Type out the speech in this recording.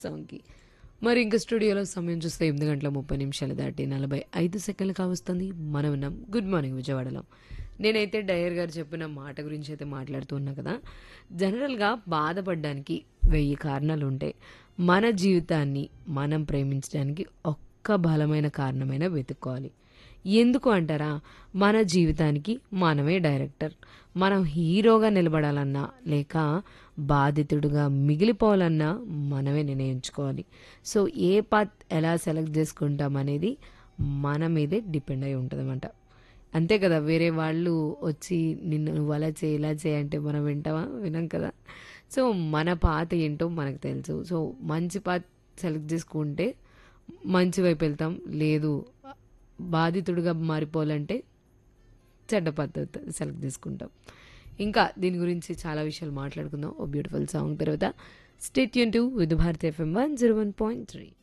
సాంగ్కి మరి ఇంకా స్టూడియోలో సమయం చూస్తే ఎనిమిది గంటల ముప్పై నిమిషాలు దాటి నలభై ఐదు సెకండ్లు కావస్తుంది మనం ఉన్నాం గుడ్ మార్నింగ్ విజయవాడలో నేనైతే డయర్ గారు చెప్పిన మాట గురించి అయితే మాట్లాడుతూ ఉన్నా కదా జనరల్గా బాధపడడానికి వెయ్యి కారణాలు ఉంటాయి మన జీవితాన్ని మనం ప్రేమించడానికి ఒక్క బలమైన కారణమైన వెతుక్కోవాలి ఎందుకు అంటారా మన జీవితానికి మనమే డైరెక్టర్ మనం హీరోగా నిలబడాలన్నా లేక బాధితుడుగా మిగిలిపోవాలన్నా మనమే నిర్ణయించుకోవాలి సో ఏ పాత్ ఎలా సెలెక్ట్ చేసుకుంటాం అనేది మన మీదే డిపెండ్ అయి ఉంటుంది అంతే కదా వేరే వాళ్ళు వచ్చి నిన్ను నువ్వు అలా చేయి ఇలా చేయి అంటే మనం వింటామా వినం కదా సో మన పాత ఏంటో మనకు తెలుసు సో మంచి పాత సెలెక్ట్ చేసుకుంటే మంచి వైపు వెళ్తాం లేదు బాధితుడిగా మారిపోవాలంటే చెడ్డ పద్ధతి సెలెక్ట్ చేసుకుంటాం ఇంకా దీని గురించి చాలా విషయాలు మాట్లాడుకుందాం ఓ బ్యూటిఫుల్ సాంగ్ తర్వాత స్టేట్ యూన్ to with Bharat FM one zero one point three